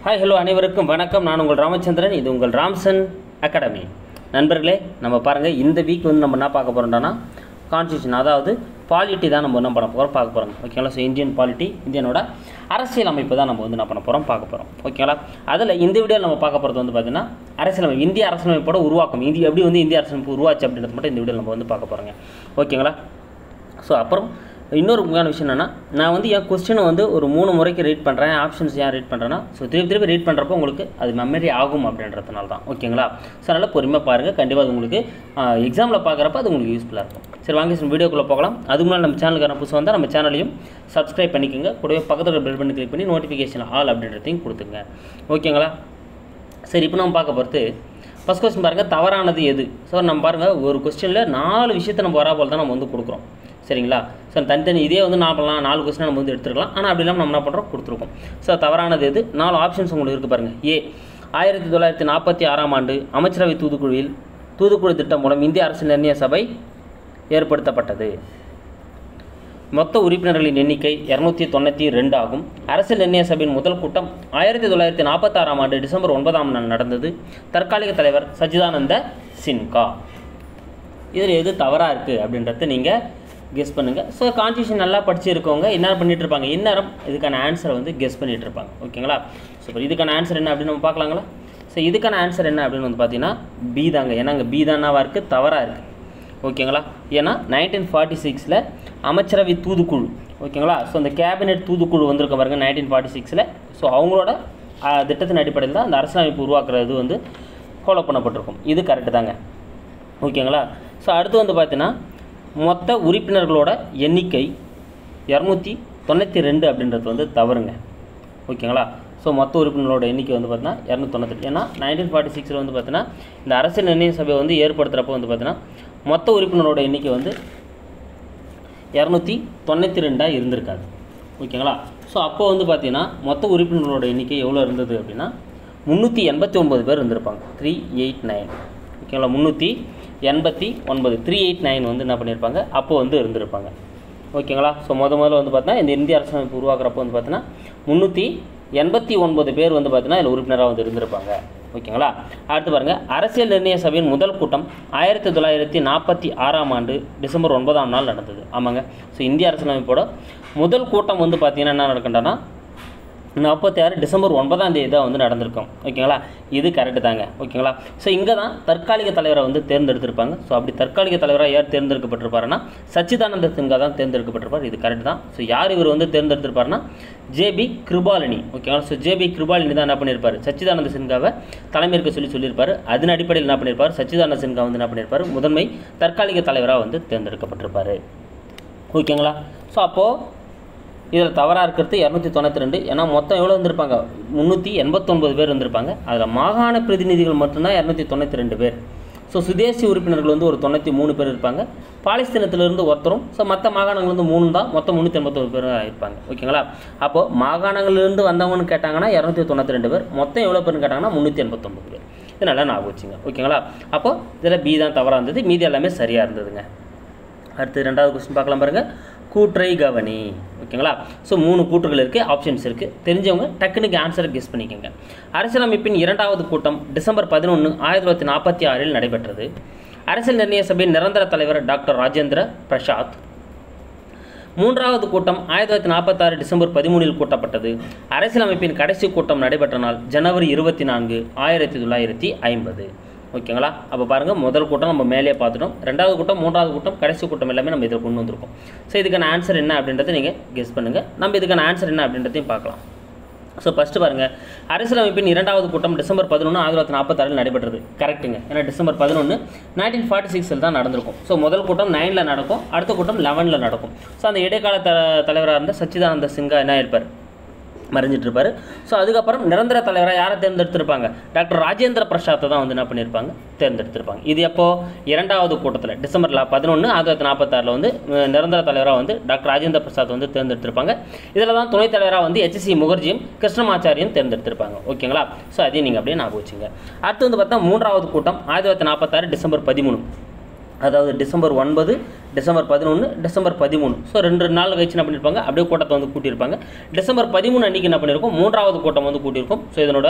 Hi hello அனைவருக்கும் வணக்கம் நான் உங்கள் ராமச்சந்திரன் இது உங்கள் ராம்சன் அகாடமி நண்பர்களே நம்ம பாருங்கள் இந்த வீக் வந்து நம்ம என்ன பார்க்க போகிறோம்னா கான்ஸ்டியூஷன் அதாவது பாலிட்டி தான் நம்ம என்ன பண்ண போகிறோம் பார்க்க போகிறோம் ஓகேங்களா ஸோ இந்தியன் பாலிட்டி இந்தியனோட அரசியல் அமைப்பு தான் நம்ம வந்து என்ன பண்ண போகிறோம் பார்க்க போகிறோம் ஓகேங்களா அதில் இந்த வீடியோவில் நம்ம பார்க்க போகிறது வந்து பார்த்தீங்கன்னா அரசியலமைப்பு இந்திய அரசியலமைப்போட உருவாக்கம் இந்திய எப்படி வந்து இந்திய அரசியலமைப்பு உருவாச்சு அப்படின்றது மட்டும் இந்த வீடியோவில் நம்ம வந்து பார்க்க போகிறோங்க ஓகேங்களா ஸோ அப்புறம் இன்னொரு முக்கியமான விஷயம் என்னென்னா நான் வந்து என் கொஸ்டினை வந்து ஒரு மூணு முறைக்கு ரீட் பண்ணுறேன் ஆப்ஷன்ஸ் ஏன் ரீட் பண்ணுறேன்னா ஸோ திருப்பி திருப்பி ரீட் பண்ணுறப்போ உங்களுக்கு அது மெமரி ஆகும் அப்படின்றதுனால தான் ஓகேங்களா ஸோ அதனால் பொறுமையாக பாருங்கள் கண்டிப்பாக அது உங்களுக்கு எக்ஸாமில் பார்க்குறப்ப அது உங்களுக்கு யூஸ்ஃபுல்லாக இருக்கும் சரி வாங்க சார் வீடியோக்குள்ளே போகலாம் அதுக்கு முன்னாடி நம்ம சேனலுக்கான புதுசு வந்தால் நம்ம சேனலையும் சப்ஸ்கிரைப் பண்ணிக்கோங்க கூடவே பக்கத்தில் பெல் பண்ணி கிளிக் பண்ணி நோட்டிஃபிகேஷன் ஆல் அப்படின்றதையும் கொடுத்துங்க ஓகேங்களா சரி இப்போ நம்ம பார்க்க போகிறது ஃபஸ்ட் கொஸ்டின் பாருங்கள் தவறானது எது ஸோ நம்ம பாருங்கள் ஒரு கொஸ்டினில் நாலு விஷயத்தை நம்ம வரா போல் தான் நம்ம வந்து கொடுக்குறோம் சரிங்களா ஸோ தனித்தனி இதே வந்து நான் பண்ணலாம் நாலு கொஸ்டின் நம்ம வந்து எடுத்துருக்கலாம் ஆனால் அப்படி இல்லாமல் நம்ம என்ன பண்ணுறோம் கொடுத்துருக்கோம் ஸோ தவறானது எது நாலு ஆப்ஷன்ஸ் உங்களுக்கு இருக்குது பாருங்கள் ஏ ஆயிரத்தி தொள்ளாயிரத்தி நாற்பத்தி ஆறாம் ஆண்டு அமைச்சரவை தூதுக்குழுவில் தூதுக்குழு திட்டம் மூலம் இந்திய அரசு நிர்ணய சபை ஏற்படுத்தப்பட்டது மொத்த உறுப்பினர்களின் எண்ணிக்கை இரநூத்தி தொண்ணூற்றி ரெண்டு ஆகும் அரசியல் நிர்ணய சபையின் முதல் கூட்டம் ஆயிரத்தி தொள்ளாயிரத்தி நாற்பத்தாறாம் ஆண்டு டிசம்பர் ஒன்பதாம் நாள் நடந்தது தற்காலிக தலைவர் சச்சிதானந்த சின்கா இதில் எது தவறாக இருக்குது அப்படின்றத நீங்கள் கெஸ் பண்ணுங்கள் ஸோ கான்ஸ்டியூஷன் நல்லா படிச்சிருக்கவங்க என்ன பண்ணிட்டு இருப்பாங்க இந்நேரம் இதுக்கான ஆன்சரை வந்து கெஸ் பண்ணிட்டு இருப்பாங்க ஓகேங்களா சூப்பர் இதுக்கான ஆன்சர் என்ன அப்படின்னு நம்ம பார்க்கலாங்களா ஸோ இதுக்கான ஆன்சர் என்ன அப்படின்னு வந்து பார்த்தீங்கன்னா பி தாங்க ஏன்னா அங்கே பி தானாவாக இருக்குது தவறாக இருக்குது ஓகேங்களா ஏன்னா நைன்டீன் ஃபார்ட்டி சிக்ஸில் அமைச்சரவை தூதுக்குழு ஓகேங்களா ஸோ அந்த கேபினெட் தூதுக்குழு வந்திருக்க பாருங்க நைன்டீன் ஃபார்ட்டி சிக்ஸில் ஸோ அவங்களோட ஆ, திட்டத்தின் அடிப்படையில் தான் அந்த அரசியலமைப்பு உருவாக்குறது வந்து ஃபாலோ பண்ணப்பட்டிருக்கும் இது கரெக்டு தாங்க ஓகேங்களா ஸோ அடுத்து வந்து பார்த்தீங்கன்னா மொத்த உறுப்பினர்களோட எண்ணிக்கை இரநூத்தி தொண்ணூற்றி ரெண்டு அப்படின்றது வந்து தவறுங்க ஓகேங்களா ஸோ மொத்த உறுப்பினர்களோட எண்ணிக்கை வந்து பார்த்தீங்கன்னா இரநூத்தி தொண்ணூற்றி ஏன்னா நைன்டீன் ஃபார்ட்டி சிக்ஸில் வந்து பார்த்தீங்கன்னா இந்த அரசியல் நிர்ணய சபை வந்து ஏற்படுத்துகிறப்போ வந்து பார்த்தீங்கன்னா மொத்த உறுப்பினரோட எண்ணிக்கை வந்து இரநூத்தி தொண்ணூற்றி ரெண்டாக இருந்திருக்காது ஓகேங்களா ஸோ அப்போ வந்து பார்த்தீங்கன்னா மொத்த உறுப்பினர்களோட எண்ணிக்கை எவ்வளோ இருந்தது அப்படின்னா முந்நூற்றி எண்பத்தி ஒன்பது பேர் இருந்திருப்பாங்க த்ரீ எயிட் நைன் ஓகேங்களா முந்நூற்றி எண்பத்தி ஒன்பது த்ரீ எயிட் நைன் வந்து என்ன பண்ணியிருப்பாங்க அப்போ வந்து இருந்திருப்பாங்க ஓகேங்களா ஸோ முத முதல்ல வந்து பார்த்தீங்கன்னா இந்த இந்திய அரசமைப்பு உருவாக்குறப்போ வந்து பார்த்தீங்கன்னா முந்நூற்றி எண்பத்தி ஒன்பது பேர் வந்து பார்த்தீங்கன்னா இதில் உறுப்பினராக வந்து இருந்திருப்பாங்க ஓகேங்களா அடுத்து பாருங்கள் அரசியல் நிர்ணய சபையின் முதல் கூட்டம் ஆயிரத்தி தொள்ளாயிரத்தி நாற்பத்தி ஆறாம் ஆண்டு டிசம்பர் ஒன்பதாம் நாள் நடந்தது ஆமாங்க ஸோ இந்திய அரசியலமைப்போட முதல் கூட்டம் வந்து பார்த்தீங்கன்னா என்ன நடக்கின்றனா நாற்பத்தி ஆறு டிசம்பர் ஒன்பதாம் தேதி தான் வந்து நடந்திருக்கும் ஓகேங்களா இது கரெக்டு தாங்க ஓகேங்களா ஸோ இங்கே தான் தற்காலிக தலைவரை வந்து தேர்ந்தெடுத்திருப்பாங்க ஸோ அப்படி தற்காலிக தலைவராக யார் தேர்ந்தெடுக்கப்பட்டிருப்பாருன்னா சச்சிதானந்த சின்ஹா தான் தேர்ந்தெடுக்கப்பட்டிருப்பார் இது கரெக்ட் தான் ஸோ யார் இவர் வந்து தேர்ந்தெடுத்திருப்பாருன்னா ஜேபி கிருபாலினி ஓகேங்களா ஸோ ஜேபி கிருபாலினி தான் என்ன பண்ணியிருப்பார் சச்சிதானந்த சின்ஹாவை தலைமையேற்க சொல்லி சொல்லியிருப்பார் அதன் அடிப்படையில் என்ன பண்ணியிருப்பார் சச்சிதானந்த சின்ஹா வந்து என்ன பண்ணியிருப்பார் முதன்மை தற்காலிக தலைவராக வந்து தேர்ந்தெடுக்கப்பட்டிருப்பார் ஓகேங்களா ஸோ அப்போது இதில் தவறாக இருக்கிறது இரநூத்தி தொண்ணூற்றி ரெண்டு ஏன்னா மொத்தம் எவ்வளோ வந்திருப்பாங்க முந்நூற்றி எண்பத்தொன்பது பேர் வந்திருப்பாங்க அதில் மாகாண பிரதிநிதிகள் மட்டும்தான் இரநூத்தி தொண்ணூற்றி ரெண்டு பேர் ஸோ சுதேசி உறுப்பினர்கள் வந்து ஒரு தொண்ணூற்றி மூணு பேர் இருப்பாங்க பாலஸ்தீனத்திலிருந்து ஒருத்தரும் ஸோ மற்ற மாகாணங்கள் வந்து மூணு தான் மொத்தம் முந்நூற்றி எண்பத்தொரு பேர் இருப்பாங்க ஓகேங்களா அப்போது மாகாணங்கள்லேருந்து வந்தவங்கன்னு கேட்டாங்கன்னா இரநூத்தி தொண்ணூற்றி ரெண்டு பேர் மொத்தம் எவ்வளோ பேர்னு கேட்டாங்கன்னா முந்நூற்றி எண்பத்தொம்பது பேர் இது நல்லா ஞாபகம் வச்சுங்க ஓகேங்களா அப்போது இதில் பி தான் தவறாக இருந்தது மீதி எல்லாமே சரியாக இருந்ததுங்க அடுத்து ரெண்டாவது கொஸ்டின் பார்க்கலாம் பாருங்கள் கூற்றை கவனி ஓகேங்களா ஸோ மூணு கூற்றுகள் இருக்குது ஆப்ஷன்ஸ் இருக்குது தெரிஞ்சவங்க டக்குனுக்கு ஆன்சரை கெஸ் பண்ணிக்கோங்க அரசியலமைப்பின் இரண்டாவது கூட்டம் டிசம்பர் பதினொன்று ஆயிரத்தி தொள்ளாயிரத்தி நாற்பத்தி ஆறில் நடைபெற்றது அரசியல் நிர்ணய சபையின் நிரந்தர தலைவர் டாக்டர் ராஜேந்திர பிரசாத் மூன்றாவது கூட்டம் ஆயிரத்தி தொள்ளாயிரத்தி நாற்பத்தாறு டிசம்பர் பதிமூணில் கூட்டப்பட்டது அரசியலமைப்பின் கடைசி கூட்டம் நடைபெற்ற நாள் ஜனவரி இருபத்தி நான்கு ஆயிரத்தி தொள்ளாயிரத்தி ஐம்பது ஓகேங்களா அப்போ பாருங்கள் முதல் கூட்டம் நம்ம மேலே பார்த்துட்டோம் ரெண்டாவது கூட்டம் மூன்றாவது கூட்டம் கடைசி கூட்டம் எல்லாமே நம்ம இதில் கொண்டு வந்திருக்கோம் ஸோ இதுக்கான ஆன்சர் என்ன அப்படின்றத நீங்கள் கெஸ் பண்ணுங்கள் நம்ம இதுக்கான ஆன்சர் என்ன அப்படின்றதையும் பார்க்கலாம் ஸோ ஃபஸ்ட்டு பாருங்கள் அரசியலமைப்பின் இரண்டாவது கூட்டம் டிசம்பர் பதினொன்று ஆயிரத்தி தொள்ளாயிரத்தி நாற்பத்தாறில் நடைபெற்றது கரெக்ட்டுங்க ஏன்னா டிசம்பர் பதினொன்று நைன்டீன் ஃபார்ட்டி சிக்ஸில் தான் நடந்திருக்கும் ஸோ முதல் கூட்டம் நைனில் நடக்கும் அடுத்த கூட்டம் லெவனில் நடக்கும் ஸோ அந்த இடைக்கால த தலைவராக இருந்த சச்சிதானந்த சிங்கா என்ன இருப்பார் மறைஞ்சிட்டு இருப்பாரு ஸோ அதுக்கப்புறம் நிரந்தர தலைவராக யாரை தேர்ந்தெடுத்திருப்பாங்க டாக்டர் ராஜேந்திர பிரசாத்தை தான் வந்து என்ன பண்ணியிருப்பாங்க தேர்ந்தெடுத்திருப்பாங்க இது எப்போ இரண்டாவது கூட்டத்தில் டிசம்பரில் பதினொன்று ஆயிரத்தி தொள்ளாயிரத்தி நாற்பத்தாறில் வந்து அஹ், நிரந்தர தலைவராக வந்து டாக்டர் ராஜேந்திர பிரசாத் வந்து தேர்ந்தெடுத்திருப்பாங்க இதில் தான் துணைத் தலைவராக வந்து ஹெச்சி முகர்ஜியும் கிருஷ்ணமாச்சாரியும் தேர்ந்தெடுத்திருப்பாங்க ஓகேங்களா ஸோ அதையும் நீங்கள் அப்படியே ஞாபகம் வச்சுங்க அடுத்து வந்து பார்த்தா மூன்றாவது கூட்டம் ஆயிரத்தி தொள்ளாயிரத்தி நாற்பத்தாறு டிசம்பர் பதிமூணு அதாவது டிசம்பர் ஒன்பது டிசம்பர் பதினொன்று டிசம்பர் பதிமூணு ஸோ ரெண்டு நாள் கழிச்சு என்ன பண்ணியிருப்பாங்க அப்படியே கூட்டத்தை வந்து கூட்டியிருப்பாங்க டிசம்பர் பதிமூணு அன்றைக்கி என்ன பண்ணியிருக்கோம் மூன்றாவது கூட்டம் வந்து கூட்டியிருக்கோம் ஸோ இதனோட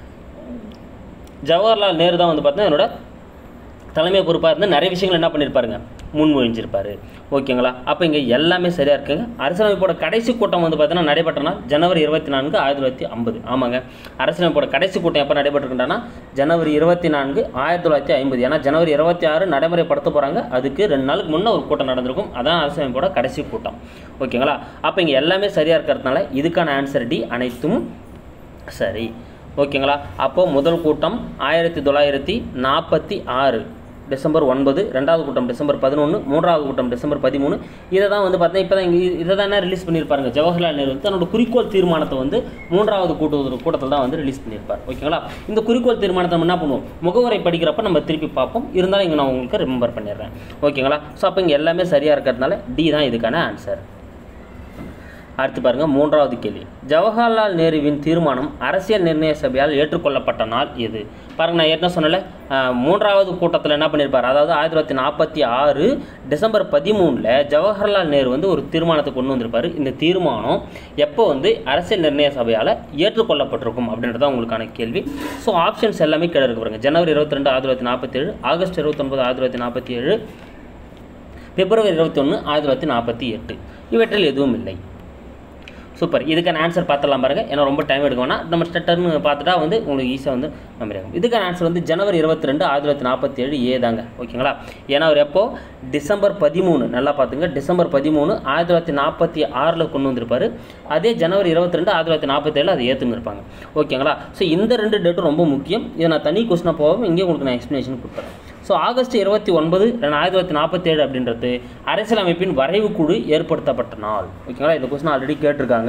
ஜவஹர்லால் நேரு தான் வந்து பார்த்தீங்கன்னா என்னோட தலைமை பொறுப்பாக இருந்து நிறைய விஷயங்கள் என்ன பண்ணியிருப்பாருங்க முன்மொழிஞ்சிருப்பாரு ஓகேங்களா அப்போ இங்கே எல்லாமே சரியாக இருக்குங்க அரசியலமைப்போட கடைசி கூட்டம் வந்து பார்த்தீங்கன்னா நடைபெற்ற நாள் ஜனவரி இருபத்தி நான்கு ஆயிரத்தி தொள்ளாயிரத்தி ஐம்பது ஆமாங்க அரசியலமைப்போட கடைசி கூட்டம் எப்போ நடைபெற்றிருக்கின்றனா ஜனவரி இருபத்தி நான்கு ஆயிரத்தி தொள்ளாயிரத்தி ஐம்பது ஏன்னா ஜனவரி இருபத்தி ஆறு நடைமுறைப்படுத்த போகிறாங்க அதுக்கு ரெண்டு நாளுக்கு முன்னே ஒரு கூட்டம் நடந்திருக்கும் அதான் அரசியலமைப்போட கடைசி கூட்டம் ஓகேங்களா அப்போ இங்கே எல்லாமே சரியாக இருக்கிறதுனால இதுக்கான ஆன்சர் டி அனைத்தும் சரி ஓகேங்களா அப்போது முதல் கூட்டம் ஆயிரத்தி தொள்ளாயிரத்தி நாற்பத்தி ஆறு டிசம்பர் ஒன்பது ரெண்டாவது கூட்டம் டிசம்பர் பதினொன்று மூன்றாவது கூட்டம் டிசம்பர் பதிமூணு இதை தான் வந்து பார்த்தீங்கன்னா இப்போ தான் இங்கே இதை தானே ரிலீஸ் பண்ணியிருப்பாருங்க ஜவஹர்லால் நேரு வந்து தன்னோட குறிக்கோள் தீர்மானத்தை வந்து மூன்றாவது கூட்டு கூட்டத்தில் தான் வந்து ரிலீஸ் பண்ணியிருப்பார் ஓகேங்களா இந்த குறிக்கோள் தீர்மானத்தை நம்ம என்ன பண்ணுவோம் முகவரை படிக்கிறப்ப நம்ம திருப்பி பார்ப்போம் இருந்தாலும் இங்கே நான் உங்களுக்கு ரிமெம்பர் பண்ணிடுறேன் ஓகேங்களா ஸோ அப்போ இங்கே எல்லாமே சரியாக இருக்கிறதுனால டி தான் இதுக்கான ஆன்சர் அடுத்து பாருங்க மூன்றாவது கேள்வி ஜவஹர்லால் நேருவின் தீர்மானம் அரசியல் நிர்ணய சபையால் ஏற்றுக்கொள்ளப்பட்ட நாள் எது பாருங்க நான் ஏற்கனவே சொன்னல அஹ், மூன்றாவது கூட்டத்தில் என்ன பண்ணியிருப்பார் அதாவது ஆயிரத்தி தொள்ளாயிரத்தி நாற்பத்தி ஆறு டிசம்பர் பதிமூணில் ஜவஹர்லால் நேரு வந்து ஒரு தீர்மானத்தை கொண்டு வந்திருப்பார் இந்த தீர்மானம் எப்போ வந்து அரசியல் நிர்ணய சபையால் ஏற்றுக்கொள்ளப்பட்டிருக்கும் அப்படின்றது தான் உங்களுக்கான கேள்வி ஸோ ஆப்ஷன்ஸ் எல்லாமே கீழே இருக்கு பாருங்க ஜனவரி இருபத்தி ரெண்டு ஆயிரத்தி தொள்ளாயிரத்தி நாற்பத்தேழு ஆகஸ்ட் இருபத்தொன்பது ஆயிரத்தி தொள்ளாயிரத்தி நாற்பத்தி ஏழு பிப்ரவரி இருபத்தொன்று ஆயிரத்தி தொள்ளாயிரத்தி நாற்பத்தி எட்டு இவற்றில் எதுவும் இல்லை சூப்பர் இதுக்கான ஆன்சர் பார்த்துடலாம் பாருங்க ஏன்னா ரொம்ப டைம் எடுக்க வேணாம் நம்ம ஸ்டட்டர்னு பார்த்துட்டா வந்து உங்களுக்கு ஈஸியாக வந்து மெமரி ஆகும் இதுக்கான ஆன்சர் வந்து ஜனவரி இருபத்தி ரெண்டு ஆயிரத்தி தொள்ளாயிரத்தி நாற்பத்தி ஏழு ஏ தாங்க ஓகேங்களா ஏன்னா அவர் எப்போ டிசம்பர் பதிமூணு நல்லா பார்த்துங்க டிசம்பர் பதிமூணு ஆயிரத்தி தொள்ளாயிரத்தி நாற்பத்தி ஆறில் கொண்டு வந்திருப்பாரு அதே ஜனவரி இருபத்தி ரெண்டு ஆயிரத்தி தொள்ளாயிரத்தி நாற்பத்தேழு அதை ஏற்றுன்னு இருப்பாங்க ஓகேங்களா ஸோ இந்த ரெண்டு டேட்டும் ரொம்ப முக்கியம் இதை நான் தனி கொஸ்டினாக போகாமல் இங்கே உங்களுக்கு நான் எக்ஸ்ப்ளனேஷன் கொடுக்குறேன் ஸோ ஆகஸ்ட் இருபத்தி ஒன்பது ஆயிரத்தி தொள்ளாயிரத்தி நாற்பத்தேழு அப்படின்றது அரசியலமைப்பின் வரைவு குழு ஏற்படுத்தப்பட்ட நாள் ஓகேங்களா இந்த கொஸ்டின் ஆல்ரெடி கேட்டிருக்காங்க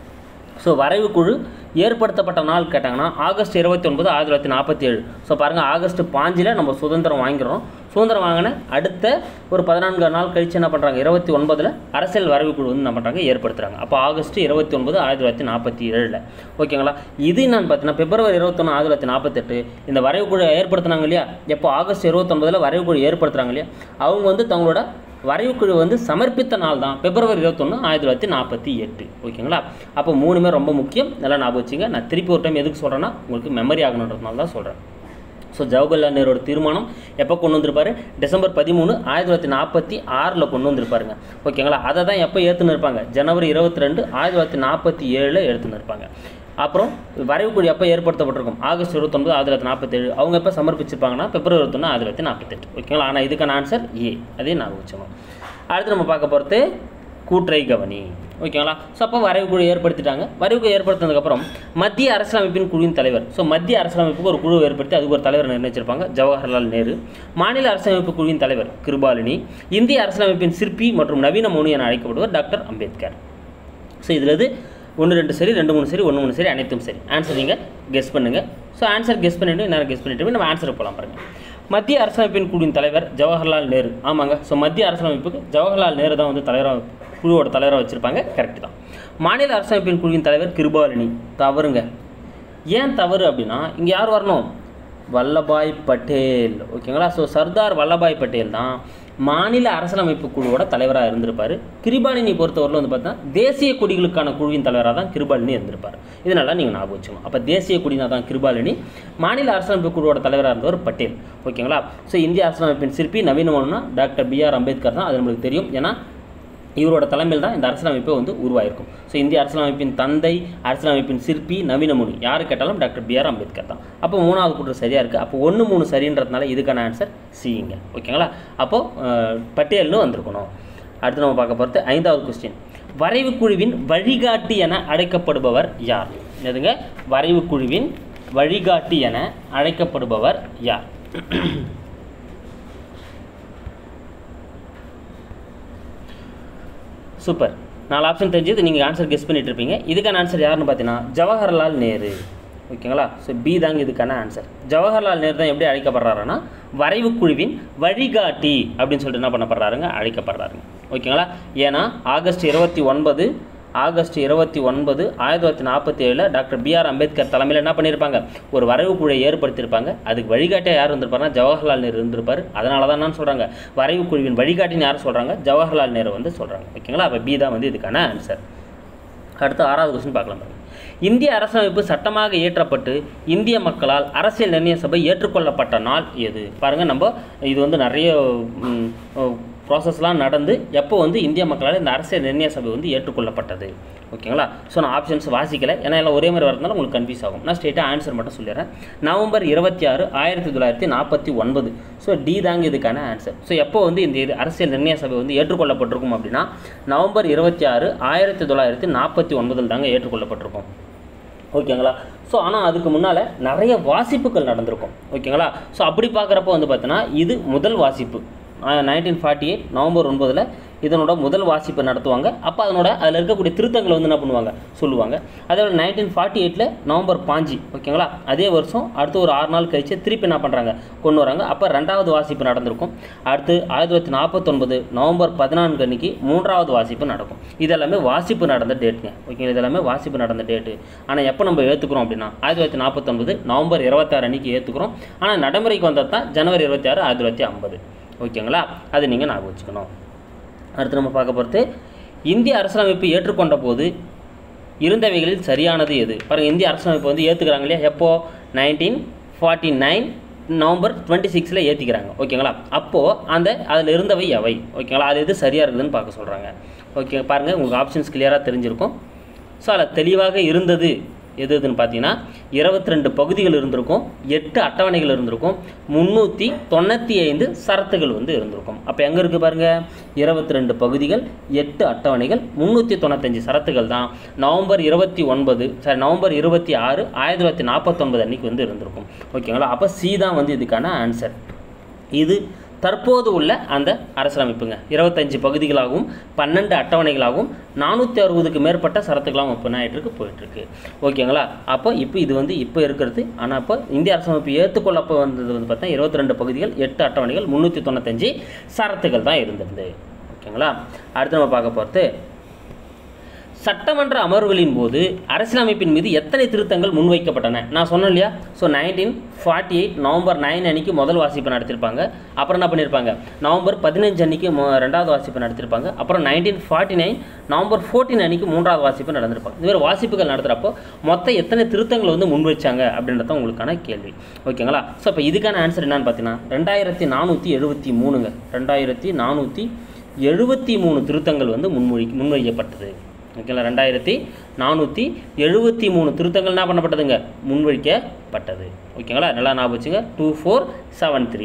ஸோ வரைவு குழு ஏற்படுத்தப்பட்ட நாள் கேட்டாங்கன்னா ஆகஸ்ட் இருபத்தி ஒன்பது ஆயிரத்தி தொள்ளாயிரத்தி நாற்பத்தி ஏழு ஸோ பாருங்கள் ஆகஸ்ட் பாஞ்சில் நம்ம சுதந்திரம் வாங்கிறோம் சுதந்திரம் வாங்கின அடுத்த ஒரு பதினான்கு நாள் கழிச்சு என்ன பண்ணுறாங்க இருபத்தி ஒன்பதில் அரசியல் வரைவு குழு வந்து என்ன பண்ணுறாங்க ஏற்படுத்துகிறாங்க அப்போ ஆகஸ்ட் இருபத்தி ஒன்பது ஆயிரத்தி தொள்ளாயிரத்தி நாற்பத்தி ஏழில் ஓகேங்களா இது என்னன்னு பார்த்தீங்கன்னா பிப்ரவரி இருபத்தொன்று ஆயிரத்தி தொள்ளாயிரத்தி நாற்பத்தெட்டு இந்த வரைவு குழு ஏற்படுத்துனாங்க இல்லையா எப்போ ஆகஸ்ட் இருபத்தொன்பதில் வரைவு குழு ஏற்படுத்துகிறாங்க இல்லையா அவங்க வந்து தங்களோட வரைவுக்குழு வந்து சமர்ப்பித்த நாள் தான் பிப்ரவரி இருபத்தொன்று ஆயிரத்தி தொள்ளாயிரத்தி நாற்பத்தி எட்டு ஓகேங்களா அப்போ மூணுமே ரொம்ப முக்கியம் நல்லா ஞாபகம் வச்சுங்க நான் திருப்பி ஒரு டைம் எதுக்கு சொல்கிறேன்னா உங்களுக்கு மெமரி ஆகணுன்றதுனால தான் சொல்கிறேன் ஸோ ஜவஹர்லால் நேரோட தீர்மானம் எப்போ கொண்டு வந்திருப்பாரு டிசம்பர் பதிமூணு ஆயிரத்தி தொள்ளாயிரத்தி நாற்பத்தி ஆறில் கொண்டு வந்திருப்பாருங்க ஓகேங்களா அதை தான் எப்போ ஏற்றுன்னு இருப்பாங்க ஜனவரி இருபத்தி ரெண்டு ஆயிரத்தி தொள்ளாயிரத்தி நாற்பத்தி ஏழில் எடுத்துன்னு இருப்பாங்க அப்புறம் வரைவுக்குழு எப்போ ஏற்படுத்தப்பட்டிருக்கும் ஆகஸ்ட் இருபத்தொன்பது ஆயிரத்தி தொள்ளாயிரத்தி நாற்பத்தேழு அவங்க எப்போ சமர்ப்பிச்சிருப்பாங்கன்னா பிப்ரவரி இருபத்தொன்று ஆயிரத்தி தொள்ளாயிரத்தி நாற்பத்தெட்டு ஓகேங்களா ஆனால் இதுக்கான ஆன்சர் ஏ அதே நான் வச்சுக்கணும் அடுத்து நம்ம பார்க்க போகிறது கூற்றை கவனி ஓகேங்களா ஸோ அப்போ வரைவுக்குழு ஏற்படுத்திட்டாங்க வரைவுக்குழு ஏற்படுத்தினதுக்கப்புறம் மத்திய அரசியலமைப்பின் குழுவின் தலைவர் ஸோ மத்திய அரசியலமைப்புக்கு ஒரு குழு ஏற்படுத்தி அதுக்கு ஒரு தலைவர் நிர்ணயிச்சிருப்பாங்க ஜவஹர்லால் நேரு மாநில அரசியலமைப்பு குழுவின் தலைவர் கிருபாலினி இந்திய அரசியலமைப்பின் சிற்பி மற்றும் நவீன மொழி என அழைக்கப்படுவர் டாக்டர் அம்பேத்கர் ஸோ இதில் இது ஒன்று ரெண்டு சரி ரெண்டு மூணு சரி ஒன்று மூணு சரி அனைத்தும் சரி ஆன்சர் நீங்கள் கெஸ் பண்ணுங்கள் ஸோ ஆன்சர் கெஸ் பண்ணிட்டு நேரம் கெஸ் பண்ணிட்டு நம்ம ஆன்சருக்கு போகலாம் பாருங்கள் மத்திய அரசியலமைப்பின் குழுவின் தலைவர் ஜவஹர்லால் நேரு ஆமாங்க ஸோ மத்திய அரசியலமைப்புக்கு ஜவஹர்லால் நேரு தான் வந்து தலைவராக குழுவோட தலைவராக வச்சுருப்பாங்க கரெக்ட் தான் மாநில அரசியலமைப்பின் குழுவின் தலைவர் கிருபாலினி தவறுங்க ஏன் தவறு அப்படின்னா இங்கே யார் வரணும் வல்லபாய் பட்டேல் ஓகேங்களா ஸோ சர்தார் வல்லபாய் பட்டேல் தான் மாநில அரசியலமைப்பு குழுவோட தலைவராக இருந்திருப்பார் கிருபாலினி பொறுத்தவரையில் வந்து பார்த்தீங்கன்னா தேசிய கொடிகளுக்கான குழுவின் தலைவராக தான் கிருபாலினி இருந்திருப்பார் இதனால நீங்கள் ஞாபகம் வச்சுக்கணும் அப்போ தேசிய கொடினா தான் கிருபாலினி மாநில அரசியலமைப்பு குழுவோட தலைவராக இருந்தவர் பட்டேல் ஓகேங்களா ஸோ இந்திய அரசியலமைப்பின் சிற்பி நவீனமோனா டாக்டர் பி ஆர் அம்பேத்கர் தான் அது நம்மளுக்கு தெரியும் ஏன்னா இவரோட தலைமையில் தான் இந்த அரசியலமைப்பு வந்து உருவாயிருக்கும் ஸோ இந்திய அரசியலமைப்பின் தந்தை அரசியலமைப்பின் சிற்பி நவீன மொழி யார் கேட்டாலும் டாக்டர் பி ஆர் அம்பேத்கர் தான் அப்போ மூணாவது கூற்று சரியாக இருக்குது அப்போ ஒன்று மூணு சரின்றதுனால இதுக்கான ஆன்சர் சிங்க ஓகேங்களா அப்போது பட்டியல்னு வந்திருக்கணும் அடுத்து நம்ம பார்க்க போகிறது ஐந்தாவது கொஸ்டின் வரைவு குழுவின் வழிகாட்டி என அழைக்கப்படுபவர் யார் எதுங்க வரைவு குழுவின் வழிகாட்டி என அழைக்கப்படுபவர் யார் சூப்பர் நாலு ஆப்ஷன் தெரிஞ்சது நீங்கள் ஆன்சர் கெஸ் பண்ணிட்டு இருப்பீங்க இதுக்கான ஆன்சர் யாருன்னு பார்த்தீங்கன்னா ஜவஹர்லால் நேரு ஓகேங்களா ஸோ பி தாங்க இதுக்கான ஆன்சர் ஜவஹர்லால் நேரு தான் எப்படி அழைக்கப்படுறாருன்னா வரைவு குழுவின் வழிகாட்டி அப்படின்னு சொல்லிட்டு என்ன பண்ணப்படுறாருங்க அழைக்கப்படுறாருங்க ஓகேங்களா ஏன்னா ஆகஸ்ட் இருபத்தி ஒன்பது ஆகஸ்ட் இருபத்தி ஒன்பது ஆயிரத்தி தொள்ளாயிரத்தி நாற்பத்தி ஏழில் டாக்டர் பிஆர் அம்பேத்கர் தலைமையில் என்ன பண்ணியிருப்பாங்க ஒரு வரைவு குழுவை ஏற்படுத்தியிருப்பாங்க அதுக்கு வழிகாட்டியாக யார் இருந்திருப்பாருன்னா ஜவஹர்லால் நேரு இருந்திருப்பார் அதனால தான் நான் சொல்கிறாங்க வரைவு குழுவின் வழிகாட்டின்னு யார் சொல்கிறாங்க ஜவஹர்லால் நேரு வந்து சொல்கிறாங்க ஓகேங்களா அப்போ பி தான் வந்து இதுக்கான ஆன்சர் அடுத்து ஆறாவது கொஸ்டின் பார்க்கலாம் பாருங்க இந்திய அரசமைப்பு சட்டமாக இயற்றப்பட்டு இந்திய மக்களால் அரசியல் நிர்ணய சபை ஏற்றுக்கொள்ளப்பட்ட நாள் எது பாருங்கள் நம்ம இது வந்து நிறைய ப்ராசஸ்லாம் நடந்து எப்போ வந்து இந்திய மக்களால் இந்த அரசியல் நிர்ணய சபை வந்து ஏற்றுக்கொள்ளப்பட்டது ஓகேங்களா ஸோ நான் ஆப்ஷன்ஸ் வாசிக்கல ஏன்னா எல்லாம் ஒரே மாதிரி வரதுனால உங்களுக்கு கன்ஃபியூஸ் ஆகும் நான் ஸ்ட்ரெயிட்டாக ஆன்சர் மட்டும் சொல்லிடுறேன் நவம்பர் இருபத்தி ஆறு ஆயிரத்தி தொள்ளாயிரத்தி நாற்பத்தி ஒன்பது ஸோ டி தாங்க இதுக்கான ஆன்சர் ஸோ எப்போ வந்து இந்த இது அரசியல் நிர்ணய சபை வந்து ஏற்றுக்கொள்ளப்பட்டிருக்கும் அப்படின்னா நவம்பர் இருபத்தி ஆறு ஆயிரத்தி தொள்ளாயிரத்தி நாற்பத்தி ஒன்பதில் தாங்க ஏற்றுக்கொள்ளப்பட்டிருக்கும் ஓகேங்களா ஸோ ஆனால் அதுக்கு முன்னால் நிறைய வாசிப்புகள் நடந்திருக்கும் ஓகேங்களா ஸோ அப்படி பார்க்குறப்ப வந்து பார்த்தீங்கன்னா இது முதல் வாசிப்பு நைன்டீன் ஃபார்ட்டி எயிட் நவம்பர் ஒன்பதில் இதனோட முதல் வாசிப்பை நடத்துவாங்க அப்போ அதனோட அதில் இருக்கக்கூடிய திருத்தங்களை வந்து என்ன பண்ணுவாங்க சொல்லுவாங்க அதே நைன்டீன் ஃபார்ட்டி எயிட்டில் நவம்பர் பாஞ்சு ஓகேங்களா அதே வருஷம் அடுத்து ஒரு ஆறு நாள் கழிச்சு திருப்பி என்ன பண்ணுறாங்க கொண்டு வராங்க அப்போ ரெண்டாவது வாசிப்பு நடந்திருக்கும் அடுத்து ஆயிரத்தி தொள்ளாயிரத்தி நாற்பத்தொன்பது நவம்பர் பதினான்கு அன்னைக்கு மூன்றாவது வாசிப்பு நடக்கும் இதெல்லாமே வாசிப்பு நடந்த டேட்டுங்க ஓகேங்களா இதெல்லாமே வாசிப்பு நடந்த டேட்டு ஆனால் எப்போ நம்ம ஏற்றுக்கிறோம் அப்படின்னா ஆயிரத்தி தொள்ளாயிரத்தி நாற்பத்தொன்பது நவம்பர் இருபத்தாறு அன்னைக்கு ஏற்றுக்கிறோம் ஆனால் நடைமுறைக்கு வந்தது தான் ஜனவரி இருபத்தி ஆறு ஆயிரத்தி தொள்ளாயிரத்தி ஐம்பது ஓகேங்களா அது நீங்கள் ஞாபகம் வச்சுக்கணும் அடுத்து நம்ம பார்க்க போகிறது இந்திய அரசியலமைப்பு ஏற்றுக்கொண்ட போது இருந்தவைகளில் சரியானது எது பாருங்கள் இந்திய அரசியலமைப்பு வந்து ஏற்றுக்கிறாங்க இல்லையா எப்போ nineteen forty nine November twenty சிக்ஸில் ஏற்றிக்கிறாங்க ஓகேங்களா அப்போது அந்த அதில் இருந்தவை எவை ஓகேங்களா அது எது சரியாக இருக்குதுன்னு பார்க்க சொல்கிறாங்க ஓகே பாருங்கள் உங்களுக்கு ஆப்ஷன்ஸ் கிளியராக தெரிஞ்சிருக்கும் ஸோ அதில் தெளிவாக இருந்தது எது எதுன்னு பார்த்தீங்கன்னா இருபத்தி ரெண்டு பகுதிகள் இருந்திருக்கும் எட்டு அட்டவணைகள் இருந்திருக்கும் முந்நூற்றி தொண்ணூற்றி ஐந்து சரத்துகள் வந்து இருந்திருக்கும் அப்போ எங்கே இருக்குது பாருங்கள் இருபத்தி ரெண்டு பகுதிகள் எட்டு அட்டவணைகள் முந்நூற்றி தொண்ணூத்தஞ்சு சரத்துகள் தான் நவம்பர் இருபத்தி ஒன்பது சாரி நவம்பர் இருபத்தி ஆறு ஆயிரத்தி தொள்ளாயிரத்தி நாற்பத்தொன்பது அன்னைக்கு வந்து இருந்திருக்கும் ஓகேங்களா அப்போ சி தான் வந்து இதுக்கான ஆன்சர் இது தற்போது உள்ள அந்த அரசியலமைப்புங்க இருபத்தஞ்சு பகுதிகளாகவும் பன்னெண்டு அட்டவணைகளாகவும் நானூற்றி அறுபதுக்கு மேற்பட்ட சரத்துக்களாகவும் இப்போ ஆகிட்டுருக்கு போயிட்டுருக்கு ஓகேங்களா அப்போ இப்போ இது வந்து இப்போ இருக்கிறது ஆனால் இப்போ இந்திய அரசமைப்பு ஏற்றுக்கொள்ளப்போ வந்தது வந்து பார்த்தா இருபத்தி ரெண்டு பகுதிகள் எட்டு அட்டவணைகள் முந்நூற்றி தொண்ணூத்தஞ்சு சரத்துகள் தான் இருந்திருந்தது ஓகேங்களா அடுத்து நம்ம பார்க்க போகிறது சட்டமன்ற அமர்வுகளின் போது அரசியலமைப்பின் மீது எத்தனை திருத்தங்கள் முன்வைக்கப்பட்டன நான் சொன்னேன் இல்லையா so nineteen forty eight November nine அன்னைக்கு முதல் வாசிப்பு நடத்திருப்பாங்க அப்புறம் என்ன பண்ணியிருப்பாங்க நவம்பர் பதினஞ்சு அன்னைக்கு மொ- ரெண்டாவது வாசிப்பு நடத்திருப்பாங்க அப்புறம் nineteen forty nine November fourteen அன்னைக்கு மூன்றாவது வாசிப்பு நடந்திருப்பாங்க இந்த மாதிரி வாசிப்புகள் நடத்துகிறப்போ மொத்தம் எத்தனை திருத்தங்கள் வந்து முன்வைச்சாங்க அப்படின்றத உங்களுக்கான கேள்வி ஓகேங்களா ஸோ இப்போ இதுக்கான ஆன்சர் என்னன்னு பார்த்தீங்கன்னா ரெண்டாயிரத்தி நானூற்றி எழுபத்தி மூணுங்க ரெண்டாயிரத்தி நானூற்றி எழுபத்தி மூணு திருத்தங்கள் வந்து முன்மொழி முன்வைக்கப்பட்டது ஓகேங்களா ரெண்டாயிரத்தி நானூற்றி எழுபத்தி மூணு திருத்தங்கள் என்ன பண்ணப்பட்டதுங்க முன்வைக்கப்பட்டது ஓகேங்களா நல்லா ஞாபகம் வச்சுங்க டூ ஃபோர் செவன் த்ரீ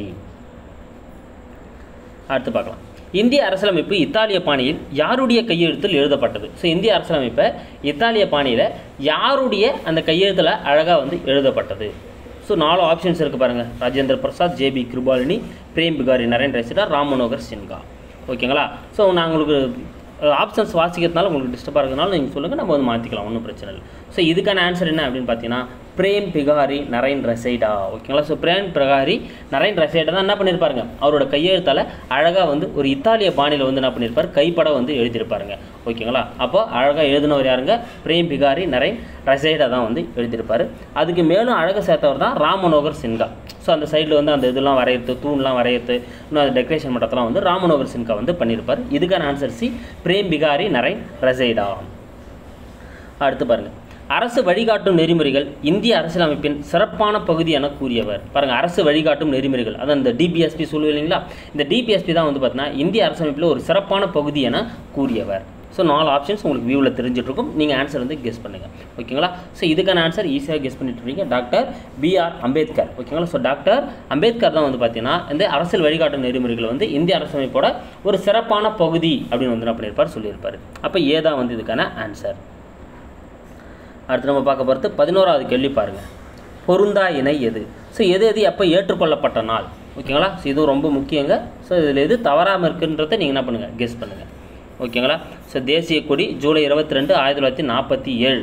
அடுத்து பார்க்கலாம் இந்திய அரசியலமைப்பு இத்தாலிய பாணியில் யாருடைய கையெழுத்தில் எழுதப்பட்டது ஸோ இந்திய அரசியலமைப்பை இத்தாலிய பாணியில் யாருடைய அந்த கையெழுத்தில் அழகாக வந்து எழுதப்பட்டது ஸோ நாலு ஆப்ஷன்ஸ் இருக்குது பாருங்கள் ராஜேந்திர பிரசாத் ஜேபி கிருபாலினி பிரேம் பிகாரி நரேன் ரசிடா ராம் மனோகர் சின்ஹா ஓகேங்களா ஸோ நான் உங்களுக்கு ஆப்ஷன்ஸ் வாசிக்கிறதுனால உங்களுக்கு டிஸ்டர்பாக இருக்கிறதுனால நீங்கள் சொல்லுங்கள் நம்ம வந்து மாற்றிக்கலாம் ஒன்றும் பிரச்சனை இல்லை ஸோ இதுக்கான ஆன்சர் என்ன அப்படின்னு பார்த்தீங்கன்னா பிரேம் பிகாரி நரேன் ரசைடா ஓகேங்களா ஸோ பிரேம் பிகாரி நரேன் ரசைடா தான் என்ன பண்ணியிருப்பாருங்க அவரோட கையெழுத்தால் அழகாக வந்து ஒரு இத்தாலிய பாணியில் வந்து என்ன பண்ணியிருப்பார் கைப்பட வந்து எழுதியிருப்பாருங்க ஓகேங்களா அப்போ அழகாக எழுதினவர் யாருங்க பிரேம் பிகாரி நரேன் ரசைடா தான் வந்து எழுதியிருப்பார் அதுக்கு மேலும் அழகாக சேர்த்தவர் தான் ராம் மனோகர் சின்ஹா ஸோ அந்த சைடில் வந்து அந்த இதெல்லாம் வரையிறது தூண்லாம் வரையிறது இன்னும் அந்த டெக்கரேஷன் பண்ணுறதுலாம் வந்து ராம் மனோகர் சின்ஹா வந்து பண்ணியிருப்பார் இதுக்கான ஆன்சர் சி பிரேம் பிகாரி நரேன் ரசைடா அடுத்து பாருங்க அரசு வழிகாட்டும் நெறிமுறைகள் இந்திய அரசியலமைப்பின் சிறப்பான பகுதி என கூறியவர் பாருங்க அரசு வழிகாட்டும் நெறிமுறைகள் அதான் இந்த டிபிஎஸ்பி சொல்லுவீங்க இல்லைங்களா இந்த டிபிஎஸ்பி தான் வந்து பார்த்தீங்கன்னா இந்திய அரசியலமைப்பில் ஒரு சிறப்பான பகுதி என கூறியவர் ஸோ நாலு ஆப்ஷன்ஸ் உங்களுக்கு வியூவில் தெரிஞ்சுட்டு இருக்கும் நீங்கள் ஆன்சர் வந்து கெஸ் பண்ணுங்கள் ஓகேங்களா ஸோ இதுக்கான ஆன்சர் ஈஸியாக கெஸ் பண்ணிட்டு இருக்கீங்க டாக்டர் பிஆர் அம்பேத்கர் ஓகேங்களா ஸோ டாக்டர் அம்பேத்கர் தான் வந்து பார்த்தீங்கன்னா இந்த அரசியல் வழிகாட்டும் நெறிமுறைகள் வந்து இந்திய அரசமைப்போட ஒரு சிறப்பான பகுதி அப்படின்னு வந்து என்ன பண்ணியிருப்பார் சொல்லியிருப்பார் அப்போ ஏ தான் வந்து இதுக்கான ஆன்சர் அடுத்து நம்ம பார்க்க போகிறது பதினோராவது கேள்வி பாருங்கள் பொருந்தா இணை எது ஸோ எது எது எப்போ ஏற்றுக்கொள்ளப்பட்ட நாள் ஓகேங்களா ஸோ இதுவும் ரொம்ப முக்கியங்க ஸோ இதில் எது தவறாமல் இருக்குன்றதை நீங்கள் என்ன பண்ணுங்கள் கெஸ் பண்ணுங்கள் ஓகேங்களா ஸோ தேசிய கொடி ஜூலை இருபத்தி ரெண்டு ஆயிரத்தி தொள்ளாயிரத்தி நாற்பத்தி ஏழு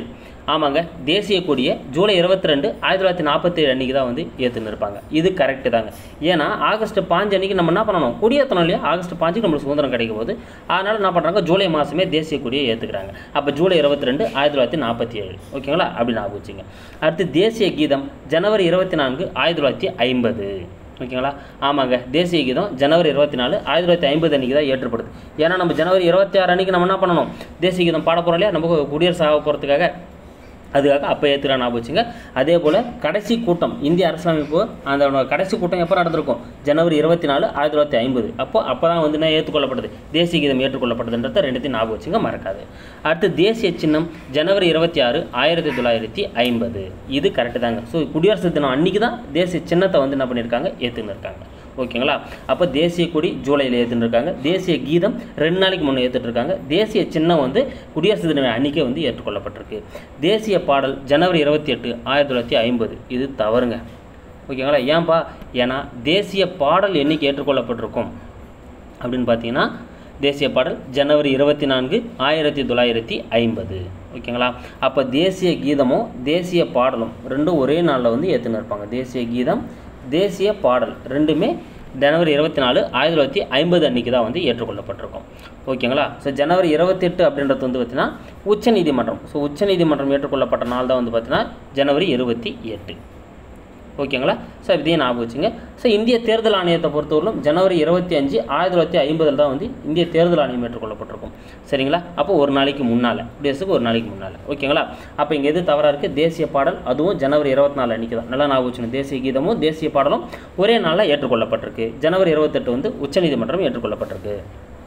ஆமாங்க தேசிய கொடியை ஜூலை இருபத்தி ரெண்டு ஆயிரத்தி தொள்ளாயிரத்தி நாற்பத்தி ஏழு அன்றைக்கி தான் வந்து ஏற்றுன்னு இருப்பாங்க இது கரெக்டு தாங்க ஏன்னா ஆகஸ்ட் பாஞ்சு அன்றைக்கி நம்ம என்ன பண்ணணும் கொடியேற்றணும் இல்லையா ஆகஸ்ட் பாஞ்சுக்கு நம்மளுக்கு சுதந்திரம் கிடைக்கும் போது அதனால் என்ன பண்ணுறாங்க ஜூலை மாதமே தேசிய கொடியை ஏற்றுக்கிறாங்க அப்போ ஜூலை இருபத்தி ரெண்டு ஆயிரத்தி தொள்ளாயிரத்தி நாற்பத்தி ஏழு ஓகேங்களா அப்படி ஞாபகம் வச்சுங்க அடுத்து தேசிய கீதம் ஜனவரி இருபத்தி நான்கு ஆயிரத்தி தொள்ளாயிரத்தி ஐம்பது ஓகேங்களா ஆமாங்க தேசிய கீதம் ஜனவரி இருபத்தி நாலு ஆயிரத்தி தொள்ளாயிரத்தி ஐம்பது அன்றைக்கி தான் ஏற்றப்படுது ஏன்னா நம்ம ஜனவரி இருபத்தி ஆறு அன்றைக்கி நம்ம என்ன பண்ணணும் தேசிய கீதம் பாட போகிறோம் இல்லையா நம்ம குடியரசு ஆக போகிறதுக்காக அதுக்காக அப்போ ஏற்றுக்கிற ஞாபகம் வச்சுங்க அதே போல் கடைசி கூட்டம் இந்திய அரசியலமைப்பு அந்த கடைசி கூட்டம் எப்போ நடந்திருக்கும் ஜனவரி இருபத்தி நாலு ஆயிரத்தி தொள்ளாயிரத்தி ஐம்பது அப்போ அப்போ தான் வந்து என்ன ஏற்றுக்கொள்ளப்பட்டது தேசிய கீதம் ஏற்றுக்கொள்ளப்பட்டதுன்றத ரெண்டுத்தையும் ஞாபகம் வச்சுங்க மறக்காது அடுத்து தேசிய சின்னம் ஜனவரி இருபத்தி ஆறு ஆயிரத்தி தொள்ளாயிரத்தி ஐம்பது இது கரெக்டு தாங்க ஸோ குடியரசு தினம் அன்றைக்கி தான் தேசிய சின்னத்தை வந்து என்ன பண்ணியிருக்காங்க ஏற்றுன்னு இருக்காங்க ஓகேங்களா அப்போ தேசிய கொடி ஜூலையில் ஏற்றுன்னு இருக்காங்க தேசிய கீதம் ரெண்டு நாளைக்கு முன்னே ஏற்றுட்டு இருக்காங்க தேசிய சின்னம் வந்து குடியரசு தின அன்றைக்கே வந்து ஏற்றுக்கொள்ளப்பட்டிருக்கு தேசிய பாடல் ஜனவரி இருபத்தி எட்டு ஆயிரத்தி தொள்ளாயிரத்தி ஐம்பது இது தவறுங்க ஓகேங்களா ஏன்பா ஏன்னா தேசிய பாடல் என்னைக்கு ஏற்றுக்கொள்ளப்பட்டிருக்கும் அப்படின்னு பார்த்தீங்கன்னா தேசிய பாடல் ஜனவரி இருபத்தி நான்கு ஆயிரத்தி தொள்ளாயிரத்தி ஐம்பது ஓகேங்களா அப்போ தேசிய கீதமும் தேசிய பாடலும் ரெண்டும் ஒரே நாளில் வந்து ஏற்றுன்னு இருப்பாங்க தேசிய கீதம் தேசிய பாடல் ரெண்டுமே ஜனவரி இருபத்தி நாலு ஆயிரத்தி தொள்ளாயிரத்தி ஐம்பது அன்றைக்கி தான் வந்து ஏற்றுக்கொள்ளப்பட்டிருக்கும் ஓகேங்களா ஸோ ஜனவரி இருபத்தெட்டு அப்படின்றது வந்து பார்த்திங்கன்னா உச்சநீதிமன்றம் ஸோ உச்சநீதிமன்றம் ஏற்றுக்கொள்ளப்பட்ட நாள் தான் வந்து பார்த்திங்கன்னா ஜனவரி இருபத்தி எட்டு ஓகேங்களா ஸோ இதையும் ஞாபகம் வச்சுங்க ஸோ இந்திய தேர்தல் ஆணையத்தை பொறுத்தவரையிலும் ஜனவரி இருபத்தி அஞ்சு ஆயிரத்தி தொள்ளாயிரத்தி ஐம்பதில் தான் வந்து இந்திய தேர்தல் ஆணையம் ஏற்றுக்கொள்ளப்பட்டிருக்கும் சரிங்களா அப்போ ஒரு நாளைக்கு முன்னால் குடியரசுக்கு ஒரு நாளைக்கு முன்னால் ஓகேங்களா அப்போ இங்கே எது தவறாக இருக்குது தேசிய பாடல் அதுவும் ஜனவரி இருபத்தி நாலு அன்றைக்கி தான் நல்லா ஞாபகம் வச்சுக்கணும் தேசிய கீதமும் தேசிய பாடலும் ஒரே நாளில் ஏற்றுக்கொள்ளப்பட்டிருக்கு ஜனவரி இருபத்தெட்டு வந்து உச்சநீதிமன்றம் ஏற்றுக்கொள்ளப்பட்டிருக்கு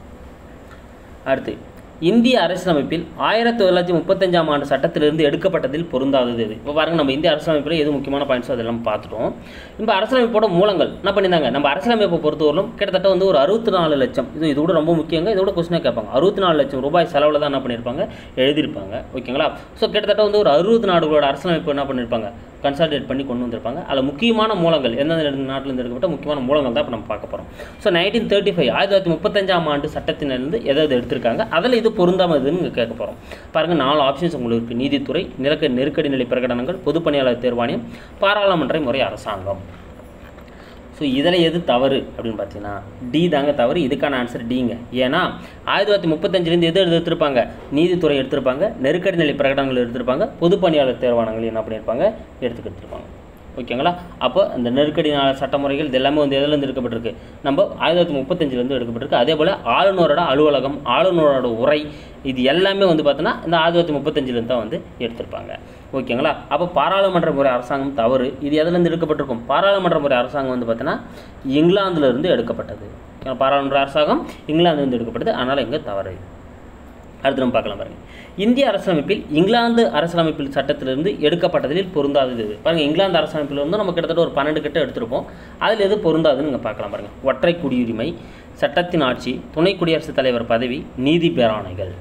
அடுத்து இந்திய அரசியலமைப்பில் ஆயிரத்தி தொள்ளாயிரத்தி முப்பத்தஞ்சாம் ஆண்டு சட்டத்திலிருந்து எடுக்கப்பட்டதில் பொருந்தாதது இது இப்போ பாருங்க நம்ம இந்திய அரசியலமைப்பில் எது முக்கியமான பாயிண்ட்ஸோ அதெல்லாம் பார்த்துட்டோம் இப்போ அரசியலமைப்போட மூலங்கள் என்ன பண்ணியிருந்தாங்க நம்ம அரசியலமைப்பை பொறுத்தவரையிலும் கிட்டத்தட்ட வந்து ஒரு அறுபத்தி நாலு லட்சம் இது இதோட ரொம்ப முக்கியங்க இதோட கொஸ்டினாக கேட்பாங்க அறுபத்தி நாலு லட்சம் ரூபாய் செலவில் தான் என்ன பண்ணியிருப்பாங்க எழுதியிருப்பாங்க ஓகேங்களா ஸோ கிட்டத்தட்ட வந்து ஒரு அறுபது நாடுகளோட அரசியலமைப்பு என்ன பண்ணியிருப்பாங்க கன்சால்டேட் பண்ணி கொண்டு வந்திருப்பாங்க அதில் முக்கியமான மூலங்கள் எந்தெந்த நாட்டிலேருந்து எடுக்கப்பட்ட முக்கியமான மூலங்கள் தான் இப்போ நம்ம பார்க்க போகிறோம் ஸோ நைன்டீன் தேர்ட்டி ஃபைவ் ஆயிரத்தி தொள்ளாயிரத்தி முப்பத்தஞ்சாம் ஆண்டு சட்டத்திலிருந்து எதாவது எடுத்திருக்காங்க அதில் இது பொருந்தாமதுன்னு இங்கே கேட்க போகிறோம் பாருங்கள் நாலு ஆப்ஷன்ஸ் உங்களுக்கு இருக்குது நீதித்துறை நிலக்க நெருக்கடி நிலை பிரகடனங்கள் பொதுப்பணியாளர் தேர்வாணையம் பாராளுமன்ற முறை அரசாங்கம் ஸோ இதில் எது தவறு அப்படின்னு பார்த்தீங்கன்னா டி தாங்க தவறு இதுக்கான ஆன்சர் டிங்க ஏன்னா ஆயிரத்தி தொள்ளாயிரத்தி முப்பத்தஞ்சிலேருந்து எது எடுத்திருப்பாங்க நீதித்துறை எடுத்திருப்பாங்க நெருக்கடி நிலை பிரகடனங்கள் எடுத்திருப்பாங்க பொதுப்பணியாளர் தேர்வானங்கள் என்ன பண்ணியிருப்பாங்க எடுத்துக்கிட்டு எடுத்திருப்பாங்க ஓகேங்களா அப்போ இந்த நெருக்கடி நாள் சட்டமுறைகள் இது எல்லாமே வந்து எதுலேருந்து எடுக்கப்பட்டிருக்கு நம்ம ஆயிரத்தி தொள்ளாயிரத்தி முப்பத்தஞ்சிலேருந்து எடுக்கப்பட்டிருக்கு அதே போல் ஆளுநரோட அலுவலகம் ஆளுநரோட உரை இது எல்லாமே வந்து பார்த்தோன்னா இந்த ஆயிரத்தி தொள்ளாயிரத்தி முப்பத்தஞ்சிலேருந்து தான் வந்து எடுத்திருப்பாங்க ஓகேங்களா அப்போ பாராளுமன்ற முறை அரசாங்கம் தவறு இது எதுலேருந்து எடுக்கப்பட்டிருக்கும் பாராளுமன்ற முறை அரசாங்கம் வந்து பார்த்தோன்னா இங்கிலாந்துலேருந்து எடுக்கப்பட்டது ஓகேங்களா? பாராளுமன்ற அரசாங்கம் இங்கிலாந்துலேருந்து எடுக்கப்பட்டது அதனால் இங்கே தவறு அடுத்து நம்ம பார்க்கலாம் பாருங்க இந்திய அரசியலமைப்பில் இங்கிலாந்து அரசியலமைப்பில் சட்டத்திலிருந்து எடுக்கப்பட்டதில் பொருந்தாதது எது பாருங்க இங்கிலாந்து அரசியலமைப்பில் வந்து நம்ம கிட்டத்தட்ட ஒரு பன்னெண்டு கிட்ட எடுத்திருப்போம் அதில் எது பொருந்தாதுன்னு நீங்கள் பார்க்கலாம் பாருங்க ஒற்றை குடியுரிமை சட்டத்தின் ஆட்சி துணை குடியரசுத் தலைவர் பதவி நீதி பேராணைகள்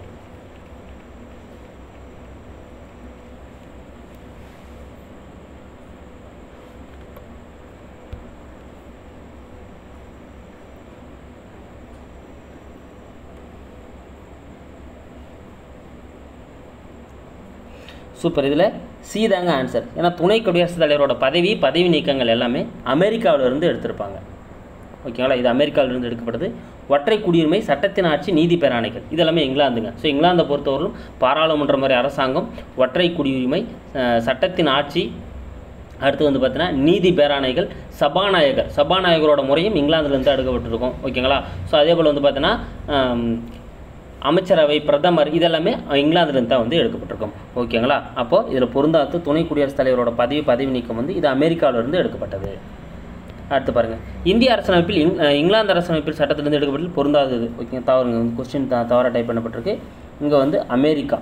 சூப்பர் இதில் சி தாங்க ஆன்சர் ஏன்னா துணை குடியரசுத் தலைவரோட பதவி பதவி நீக்கங்கள் எல்லாமே அமெரிக்காவுல இருந்து எடுத்திருப்பாங்க ஓகேங்களா இது அமெரிக்காவிலிருந்து எடுக்கப்படுது ஒற்றை குடியுரிமை சட்டத்தின் ஆட்சி நீதி பேராணைகள் இதெல்லாமே இங்கிலாந்துங்க ஸோ இங்கிலாந்தை பொறுத்தவரையிலும் பாராளுமன்ற முறை அரசாங்கம் ஒற்றை குடியுரிமை அஹ், சட்டத்தின் ஆட்சி அடுத்து வந்து பார்த்தீங்கன்னா நீதி பேராணைகள் சபாநாயகர் சபாநாயகரோட முறையும் இங்கிலாந்துலேருந்து எடுக்கப்பட்டிருக்கும் ஓகேங்களா ஸோ அதே போல் வந்து பார்த்தீங்கன்னா ஆம், அமைச்சரவை பிரதமர் இதெல்லாமே இங்கிலாந்துலேருந்து தான் வந்து எடுக்கப்பட்டிருக்கும் ஓகேங்களா அப்போது இதில் பொருந்தாத்து துணை குடியரசுத் தலைவரோட பதவி பதவி நீக்கம் வந்து இது அமெரிக்காவிலிருந்து எடுக்கப்பட்டது அடுத்து பாருங்கள் இந்திய அரசியலமைப்பில் இங் அஹ் இங்கிலாந்து அரசியலமைப்பில் சட்டத்திலிருந்து எடுக்கப்பட்டு பொருந்தாதது ஓகே தவறுங்க கொஸ்டின் த தவறாக டைப் பண்ணப்பட்டிருக்கு இங்கே வந்து அமெரிக்கா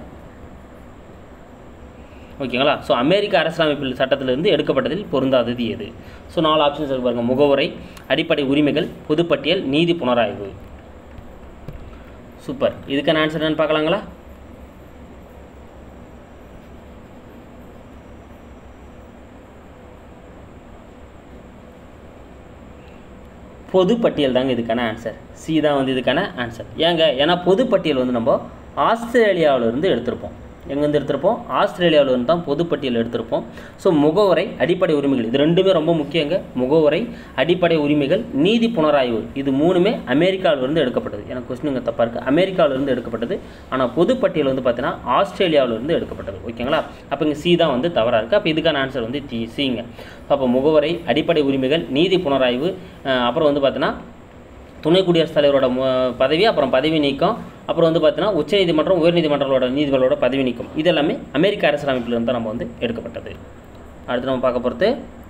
ஓகேங்களா ஸோ அமெரிக்க அரசியலமைப்பில் சட்டத்திலிருந்து எடுக்கப்பட்டதில் பொருந்தாதது எது ஸோ நாலு ஆப்ஷன்ஸ் இருக்கு பாருங்க முகவுரை அடிப்படை உரிமைகள் பொதுப்பட்டியல் நீதி புனராய்வு சூப்பர் இதுக்கான ஆன்சர் என்னன்னு பார்க்கலாங்களா பொதுப்பட்டியல் தாங்க இதுக்கான ஆன்சர் சி தான் வந்து இதுக்கான ஆன்சர் ஏங்க ஏன்னா பொதுப்பட்டியல் வந்து நம்ம ஆஸ்திரேலியாவில இருந்து எடுத்திருப்போம் எங்கேருந்து எடுத்திருப்போம் ஆஸ்திரேலியாவிலிருந்து தான் பொதுப்பட்டியல் எடுத்திருப்போம் ஸோ முகவரை அடிப்படை உரிமைகள் இது ரெண்டுமே ரொம்ப முக்கியங்க முகவரை அடிப்படை உரிமைகள் நீதி புனராய்வு இது மூணுமே அமெரிக்காவிலிருந்து எடுக்கப்பட்டது எனக்கு கொஸ்டினுங்க தப்பாக இருக்குது அமெரிக்காவிலிருந்து எடுக்கப்பட்டது ஆனால் பொதுப்பட்டியல் வந்து பார்த்தீங்கன்னா ஆஸ்திரேலியாவிலிருந்து எடுக்கப்பட்டது ஓகேங்களா அப்போ இங்கே சி தான் வந்து தவறாக இருக்குது அப்போ இதுக்கான ஆன்சர் வந்து டி சிங்க அப்போ முகவரை அடிப்படை உரிமைகள் நீதி புனராய்வு அஹ் அப்புறம் வந்து பார்த்தீங்கன்னா துணை குடியரசுத் தலைவரோட மு- பதவி அப்புறம் பதவி நீக்கம் அப்புறம் வந்து பார்த்தீங்கன்னா உச்சநீதிமன்றம் உயர்நீதிமன்றங்களோட நீதிபதிகளோட பதவி நீக்கம் இது எல்லாமே அமெரிக்க அரசியலமைப்பிலிருந்து தான் நம்ம வந்து எடுக்கப்பட்டது அடுத்து நம்ம பார்க்க போகிறது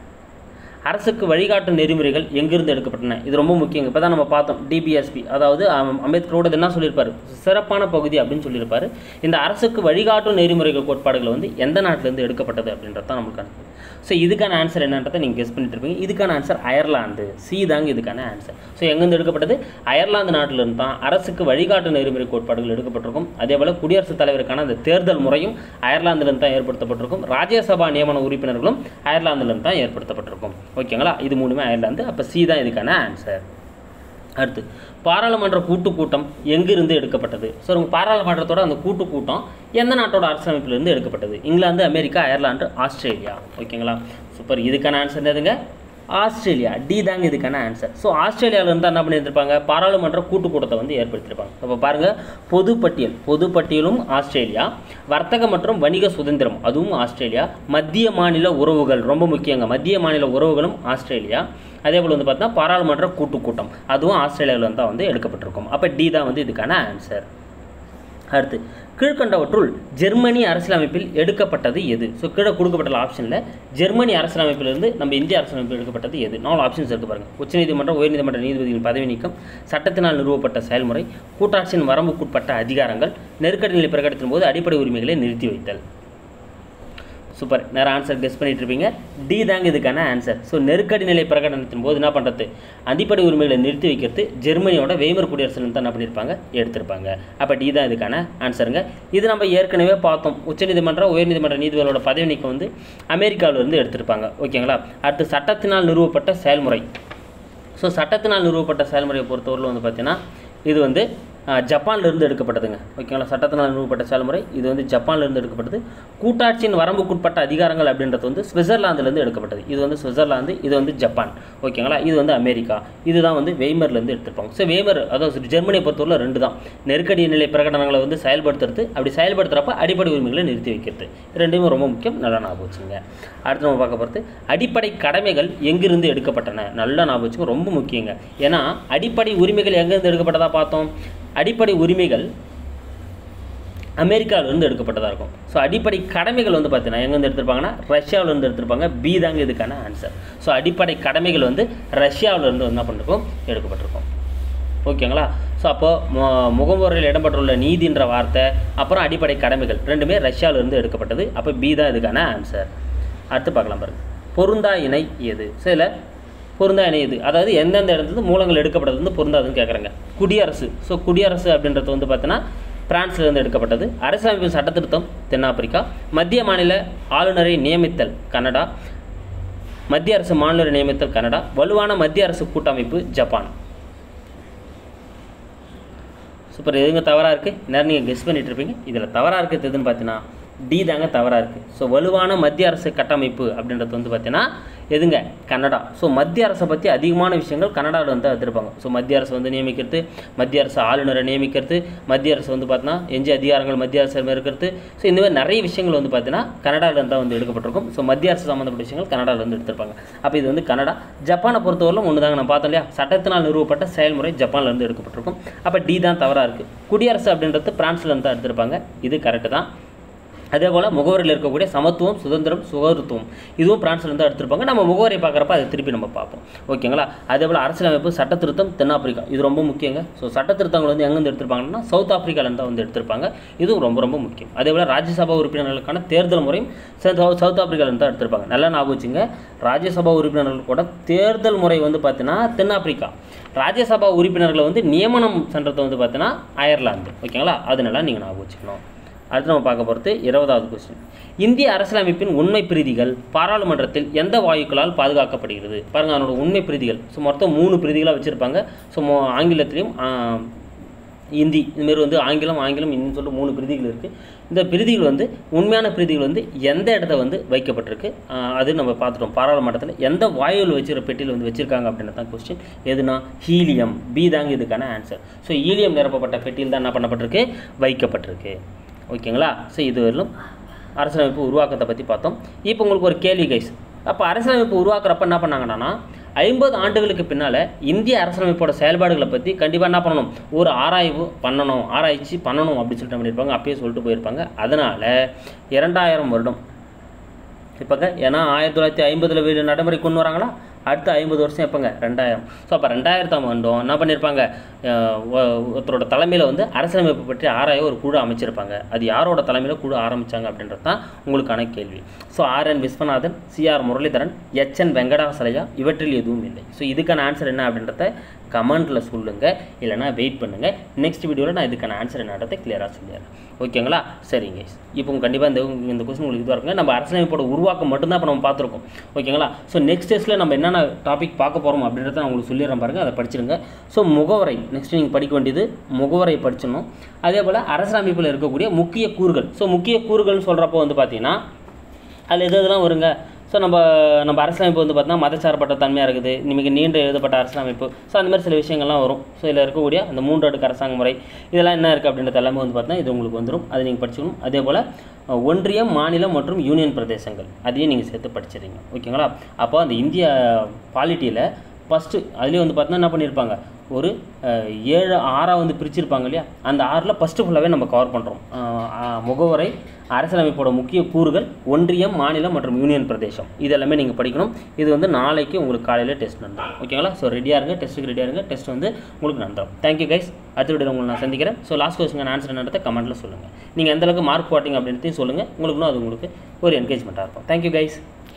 அரசுக்கு வழிகாட்டும் நெறிமுறைகள் எங்கிருந்து எடுக்கப்பட்டன இது ரொம்ப முக்கியம் இப்போ தான் நம்ம பார்த்தோம் டிபிஎஸ்பி அதாவது அம்- அம்பேத்கரோட இது என்ன சொல்லியிருப்பாரு சிறப்பான பகுதி அப்படின்னு சொல்லியிருப்பாரு இந்த அரசுக்கு வழிகாட்டும் நெறிமுறைகள் கோட்பாடுகள் வந்து எந்த நாட்டிலேருந்து எடுக்கப்பட்டது அப்படின்றது தான் நம்மளுக்கான ஸோ இதுக்கான ஆன்சர் என்னன்றதை நீங்கள் கெஸ் பண்ணிட்டு இருப்பீங்க இதுக்கான ஆன்சர் அயர்லாந்து சி தாங்க இதுக்கான ஆன்சர் ஸோ எங்கேருந்து எடுக்கப்பட்டது அயர்லாந்து நாட்டிலிருந்து தான் அரசுக்கு வழிகாட்டு நெறிமுறை கோட்பாடுகள் எடுக்கப்பட்டிருக்கும் அதே போல் குடியரசுத் தலைவருக்கான அந்த தேர்தல் முறையும் அயர்லாந்திலிருந்து தான் ஏற்படுத்தப்பட்டிருக்கும் ராஜ்யசபா நியமன உறுப்பினர்களும் அயர்லாந்திலிருந்து தான் ஏற்படுத்தப்பட்டிருக்கும் ஓகேங்களா இது மூணுமே அயர்லாந்து அப்போ சி தான் இதுக்கான ஆன்சர் அடுத்து பாராளுமன்ற கூட்டு கூட்டம் எங்கிருந்து எடுக்கப்பட்டது ஸோ உங்கள் பாராளுமன்றத்தோட அந்த கூட்டு கூட்டம் எந்த நாட்டோட அரசியலமைப்பிலிருந்து எடுக்கப்பட்டது இங்கிலாந்து அமெரிக்கா அயர்லாந்து ஆஸ்திரேலியா ஓகேங்களா சூப்பர் இதுக்கான ஆன்சர் என்னதுங்க ஆஸ்திரேலியா டி தாங்க இதுக்கான ஆன்சர் ஸோ ஆஸ்திரேலியாவிலேருந்து என்ன பண்ணியிருப்பாங்க பாராளுமன்ற கூட்டு கூட்டத்தை வந்து ஏற்படுத்தியிருப்பாங்க அப்போ பாருங்கள் பொதுப்பட்டியல் பொதுப்பட்டியலும் ஆஸ்திரேலியா வர்த்தக மற்றும் வணிக சுதந்திரம் அதுவும் ஆஸ்திரேலியா மத்திய மாநில உறவுகள் ரொம்ப முக்கியங்க மத்திய மாநில உறவுகளும் ஆஸ்திரேலியா அதே போல் வந்து பார்த்தா பாராளுமன்ற கூட்டு கூட்டம் அதுவும் ஆஸ்திரேலியாவில் தான் வந்து எடுக்கப்பட்டிருக்கும் அப்போ டி தான் வந்து இதுக்கான ஆன்சர் அடுத்து கீழ்கண்டவற்றுள் ஜெர்மனி அரசியலமைப்பில் எடுக்கப்பட்டது எது ஸோ கீழே கொடுக்கப்பட்ட ஆப்ஷனில் ஜெர்மனி அரசியலமைப்பிலிருந்து நம்ம இந்திய அரசியலமைப்பில் எடுக்கப்பட்டது எது நாலு ஆப்ஷன்ஸ் இருக்கு பாருங்க உச்சநீதிமன்றம் உயர்நீதிமன்ற நீதிபதிகளின் பதவி நீக்கம் சட்டத்தினால் நிறுவப்பட்ட செயல்முறை கூட்டாட்சியின் வரம்புக்குட்பட்ட அதிகாரங்கள் நெருக்கடி நிலை பிரகடனத்தின் போது அடிப்படை உரிமைகளை நிறுத்தி வைத்தல் சூப்பர் நேரம் ஆன்சர் கெஸ் பண்ணிட்டு இருப்பீங்க டி தாங்க இதுக்கான ஆன்சர் ஸோ நெருக்கடி நிலை பிரகடனத்தின் போது என்ன பண்ணுறது அடிப்படை உரிமைகளை நிறுத்தி வைக்கிறது ஜெர்மனியோட வெய்மர் குடியரசுல தான் என்ன பண்ணியிருப்பாங்க எடுத்திருப்பாங்க அப்போ டி தான் இதுக்கான ஆன்சருங்க இது நம்ம ஏற்கனவே பார்த்தோம் உச்சநீதிமன்றம் உயர்நீதிமன்ற நீதிபதிகளோட பதவி நீக்கம் வந்து அமெரிக்காவில இருந்து எடுத்திருப்பாங்க ஓகேங்களா அடுத்து சட்டத்தினால் நிறுவப்பட்ட செயல்முறை ஸோ சட்டத்தினால் நிறுவப்பட்ட செயல்முறையை பொறுத்தவரையில் வந்து பார்த்தீங்கன்னா இது வந்து அஹ், ஜப்பான்ல இருந்து எடுக்கப்பட்டதுங்க ஓகேங்களா சட்டத்தினால் நிறுவப்பட்ட செயல்முறை இது வந்து ஜப்பான்ல இருந்து எடுக்கப்பட்டது கூட்டாட்சியின் வரம்புக்குட்பட்ட அதிகாரங்கள் அப்படின்றது வந்து சுவிட்சர்லாந்துலேருந்து எடுக்கப்பட்டது இது வந்து சுவிட்சர்லாந்து இது வந்து ஜப்பான் ஓகேங்களா இது வந்து அமெரிக்கா இதுதான் வந்து வெய்மர்லேருந்து எடுத்திருப்பாங்க ஸோ வெய்மர் அதாவது ஜெர்மனியை பொறுத்தவரை ரெண்டு தான் நெருக்கடி நிலை பிரகடனங்களை வந்து செயல்படுத்துறது அப்படி செயல்படுத்துகிறப்ப அடிப்படை உரிமைகளை நிறுத்தி வைக்கிறது இது ரெண்டுமே ரொம்ப முக்கியம் நல்லா ஞாபகம் வச்சுங்க அடுத்து நம்ம பார்க்க போகிறது அடிப்படை கடமைகள் எங்கிருந்து எடுக்கப்பட்டன நல்லா ஞாபகம் வச்சுக்கோ ரொம்ப முக்கியங்க ஏன்னா அடிப்படை உரிமைகள் எங்கேருந்து எடுக்கப்பட்டதா பார்த்தோம் அடிப்படை உரிமைகள் அமெரிக்காவிலேருந்து எடுக்கப்பட்டதாக இருக்கும் ஸோ அடிப்படை கடமைகள் வந்து பார்த்தீங்கன்னா எங்கேருந்து எடுத்திருப்பாங்கன்னா ரஷ்யாவிலேருந்து எடுத்திருப்பாங்க பி தாங்க இதுக்கான ஆன்சர் ஸோ அடிப்படை கடமைகள் வந்து ரஷ்யாவிலேருந்து என்ன பண்ணிருக்கோம் எடுக்கப்பட்டிருக்கும் ஓகேங்களா ஸோ அப்போ மு- முகமுறையில் இடம்பெற்றுள்ள நீதின்ற வார்த்தை அப்புறம் அடிப்படை கடமைகள் ரெண்டுமே ரஷ்யாவிலேருந்து எடுக்கப்பட்டது அப்போ பி தான் இதுக்கான ஆன்சர் அடுத்து பார்க்கலாம் பாருங்க பொருந்தா இணை எது ஸோ இதில் பொருந்தா இணை எது அதாவது எந்தெந்த இடத்துல மூலங்கள் எடுக்கப்பட்டது வந்து பொருந்தாதுன்னு கேட்குறாங்க குடியரசு ஸோ குடியரசு அப்படின்றது வந்து பார்த்தீங்கன்னா பிரான்ஸ்லேருந்து எடுக்கப்பட்டது அரசியலமைப்பு சட்டத்திருத்தம் தென்னாப்பிரிக்கா மத்திய மாநில ஆளுநரை நியமித்தல் கனடா மத்திய அரசு மாநில நியமித்தல் கனடா வலுவான மத்திய அரசு கூட்டமைப்பு ஜப்பான் சூப்பர் எதுங்க தவறாக இருக்குது நேரம் நீங்கள் கெஸ் பண்ணிட்டு இருப்பீங்க இதில் தவறாக இருக்கிறது எதுன்னு பார்த்தீங்கன்னா டி தாங்க தவறாக இருக்குது ஸோ வலுவான மத்திய அரசு கட்டமைப்பு அப்படின்றது வந்து பார்த்தீங்கன்னா எதுங்க கன்னடா ஸோ மத்திய அரசை பற்றி அதிகமான விஷயங்கள் கன்னடாவில் வந்து எடுத்திருப்பாங்க ஸோ மத்திய அரசு வந்து நியமிக்கிறது மத்திய அரசு ஆளுநரை நியமிக்கிறது மத்திய அரசு வந்து பார்த்தீங்கன்னா எஞ்சி அதிகாரங்கள் மத்திய அரசு இருக்கிறது ஸோ இந்த மாதிரி நிறைய விஷயங்கள் வந்து பார்த்தீங்கன்னா கன்னடாவில் இருந்தால் வந்து எடுக்கப்பட்டிருக்கும் ஸோ மத்திய அரசு சம்மந்தப்பட்ட விஷயங்கள் கன்னடாவில் வந்து எடுத்திருப்பாங்க அப்போ இது வந்து கன்னடா ஜப்பானை பொறுத்தவரையிலும் ஒன்று தாங்க நான் பார்த்தோம் இல்லையா சட்டத்தினால் நிறுவப்பட்ட செயல்முறை ஜப்பான்ல இருந்து எடுக்கப்பட்டிருக்கும் அப்போ டி தான் தவறாக இருக்குது குடியரசு அப்படின்றது பிரான்ஸ்ல இருந்து தான் எடுத்திருப்பாங்க இது கரெக்டு தான் அதே போல் முகவரியில் இருக்கக்கூடிய சமத்துவம் சுதந்திரம் சுகருத்துவம் இதுவும் பிரான்ஸ்ல இருந்து எடுத்திருப்பாங்க நம்ம முகவரை பார்க்குறப்ப அதை திருப்பி நம்ம பார்ப்போம் ஓகேங்களா அதே போல் அரசியலமைப்பு சட்ட திருத்தம் தென்னாப்பிரிக்கா இது ரொம்ப முக்கியங்க ஸோ சட்ட திருத்தங்கள் வந்து எங்கேருந்து எடுத்திருப்பாங்கன்னா சவுத் ஆப்பிரிக்காலேருந்து தான் வந்து எடுத்திருப்பாங்க இதுவும் ரொம்ப ரொம்ப முக்கியம் அதே போல் ராஜ்யசபா உறுப்பினர்களுக்கான தேர்தல் முறையும் சவுத் சவுத் ஆப்பிரிக்காலேருந்து தான் எடுத்திருப்பாங்க நல்லா ஞாபகம் வச்சுங்க ராஜ்யசபா உறுப்பினர்கள் கூட தேர்தல் முறை வந்து பார்த்தீங்கன்னா தென்னாப்பிரிக்கா ராஜ்யசபா உறுப்பினர்களை வந்து நியமனம் சென்றது வந்து பார்த்தீங்கன்னா அயர்லாந்து ஓகேங்களா அதனால நீங்கள் ஞாபகம் வச்சுக்கணும் அடுத்து நம்ம பார்க்க போகிறது இருபதாவது கொஸ்டின் இந்திய அரசியலமைப்பின் உண்மை பிரதிகள் பாராளுமன்றத்தில் எந்த வாயுக்களால் பாதுகாக்கப்படுகிறது பாருங்கள் அதனோட உண்மை பிரதிகள் ஸோ மொத்தம் மூணு பிரதிகளாக வச்சுருப்பாங்க ஸோ மொ- ஆங்கிலத்திலையும் ஆ, இந்தி இதுமாரி வந்து ஆங்கிலம் ஆங்கிலம் இன்னும் சொல்லிட்டு மூணு பிரதிகள் இருக்குது இந்த பிரதிகள் வந்து உண்மையான பிரதிகள் வந்து எந்த இடத்த வந்து வைக்கப்பட்டிருக்கு ஆஹ் அது நம்ம பார்த்துட்டோம் பாராளுமன்றத்தில் எந்த வாயுவில் வச்சுக்கிற பெட்டியில் வந்து வச்சுருக்காங்க அப்படின்றது தான் கொஸ்டின் எதுனா ஹீலியம் பி தாங்க இதுக்கான ஆன்சர் ஸோ ஹீலியம் நிரப்பப்பட்ட பெட்டியில் தான் என்ன பண்ணப்பட்டிருக்கு வைக்கப்பட்டிருக்கு ஓகேங்களா ஸோ இதுவரையிலும் அரசியலமைப்பு உருவாக்கத்தை பற்றி பார்த்தோம் இப்போ உங்களுக்கு ஒரு கேள்வி கைஸ் அப்போ அரசியலமைப்பு உருவாக்குறப்ப என்ன பண்ணாங்கன்னா ஐம்பது ஆண்டுகளுக்கு பின்னால் இந்திய அரசியலமைப்போட செயல்பாடுகளை பற்றி கண்டிப்பாக என்ன பண்ணணும் ஒரு ஆராய்வு பண்ணணும் ஆராய்ச்சி பண்ணணும் அப்படின்னு சொல்லிட்டு பண்ணியிருப்பாங்க அப்பயே சொல்லிட்டு போயிருப்பாங்க அதனால் இரண்டாயிரம் வருடம் இப்போங்க ஏன்னா ஆயிரத்தி தொள்ளாயிரத்தி ஐம்பதில் வீடு நடைமுறை கொண்டு வராங்களா அடுத்த ஐம்பது வருஷம் எப்போங்க ரெண்டாயிரம் ஸோ அப்போ ரெண்டாயிரத்தாம் ஆண்டும் என்ன பண்ணியிருப்பாங்க அஹ் ஒ- ஒருத்தரோட தலைமையில் வந்து அரசியலமைப்பு பற்றி ஆராய ஒரு குழு அமைச்சிருப்பாங்க அது யாரோட தலைமையில் குழு ஆரம்பித்தாங்க அப்படின்றது தான் உங்களுக்கான கேள்வி so R N Viswanathan CR Muralidharan H N Venkatachaliah இவற்றில் எதுவும் இல்லை ஸோ இதுக்கான ஆன்சர் என்ன அப்படின்றத கமெண்ட்டில் சொல்லுங்கள் இல்லைனா வெயிட் பண்ணுங்கள் நெக்ஸ்ட் வீடியோவில் நான் இதுக்கான ஆன்சர் என்னன்றதை கிளியராக சொல்லிடுறேன் ஓகேங்களா சரிங்க இப்போ கண்டிப்பாக இந்த இந்த கொஸ்டின் உங்களுக்கு இதுவாக இருக்குங்க நம்ம அரசியலமைப்போட உருவாக்கம் மட்டும்தான் இப்போ நம்ம பார்த்துருக்கோம் ஓகேங்களா ஸோ நெக்ஸ்ட் டெஸ்ட்டில் நம்ம என்னென்ன டாபிக் பார்க்க போகிறோம் அப்படின்றத நான் உங்களுக்கு சொல்லிடுறேன் பாருங்கள் அதை படிச்சிருங்க ஸோ முகவரை நெக்ஸ்ட் நீங்கள் படிக்க வேண்டியது முகவரை படிச்சிடணும் அதே போல் அரசியலமைப்பில் இருக்கக்கூடிய முக்கிய கூறுகள் ஸோ முக்கிய கூறுகள்னு சொல்கிறப்போ வந்து பார்த்தீங்கன்னா அதில் எது எதுலாம் வருங்க ஸோ நம்ம நம்ம அரசியலமைப்பு வந்து பார்த்தீங்கன்னா மதச்சார்பற்ற தன்மையாக இருக்குது நிமிக்கு நீண்டு எழுதப்பட்ட அரசியலமைப்பு ஸோ அந்த மாதிரி சில விஷயங்கள்லாம் வரும் ஸோ இதில் இருக்கக்கூடிய அந்த மூன்று அடுக்கு அரசாங்க முறை இதெல்லாம் என்ன இருக்குது அப்படின்றது எல்லாமே வந்து பார்த்தீங்கன்னா இது உங்களுக்கு வந்துடும் அது நீங்கள் படிச்சுக்கணும் அதே போல் அஹ், ஒன்றியம் மாநிலம் மற்றும் யூனியன் பிரதேசங்கள் அதையும் நீங்கள் சேர்த்து படிச்சிடுறீங்க ஓகேங்களா அப்போ அந்த இந்திய பாலிட்டியில் ஃபஸ்ட்டு அதுலேயும் வந்து பார்த்தீங்கன்னா என்ன பண்ணியிருப்பாங்க ஒரு அஹ், ஏழு ஆறாக வந்து பிரிச்சிருப்பாங்க இல்லையா அந்த ஆறில் ஃபஸ்ட்டு ஃபுல்லாகவே நம்ம கவர் பண்ணுறோம் முகவரை அரசியலமைப்போட முக்கிய கூறுகள் ஒன்றியம் மாநிலம் மற்றும் யூனியன் பிரதேசம் இது எல்லாமே நீங்கள் படிக்கணும் இது வந்து நாளைக்கு உங்களுக்கு காலையில் டெஸ்ட் நடந்துடும் ஓகேங்களா ஸோ ரெடியாக இருங்க டெஸ்ட்டுக்கு ரெடியாக இருங்க டெஸ்ட் வந்து உங்களுக்கு நடந்துடும் தேங்க்யூ கைஸ் அடுத்த வீடியோ உங்களை நான் சந்திக்கிறேன் ஸோ லாஸ்ட் கொஸ்டின் ஆன்சர் என்னன்றதை கமெண்ட்டில் சொல்லுங்கள் நீங்கள் எந்த அளவுக்கு மார்க் போட்டிங்க அப்படின்றதையும் சொல்லுங்கள் உங்களுக்கு இன்னும் அது உங்களுக்கு ஒரு என்கேஜ்மெண்ட்டாக இருக்கும் தேங்க்யூ கைஸ்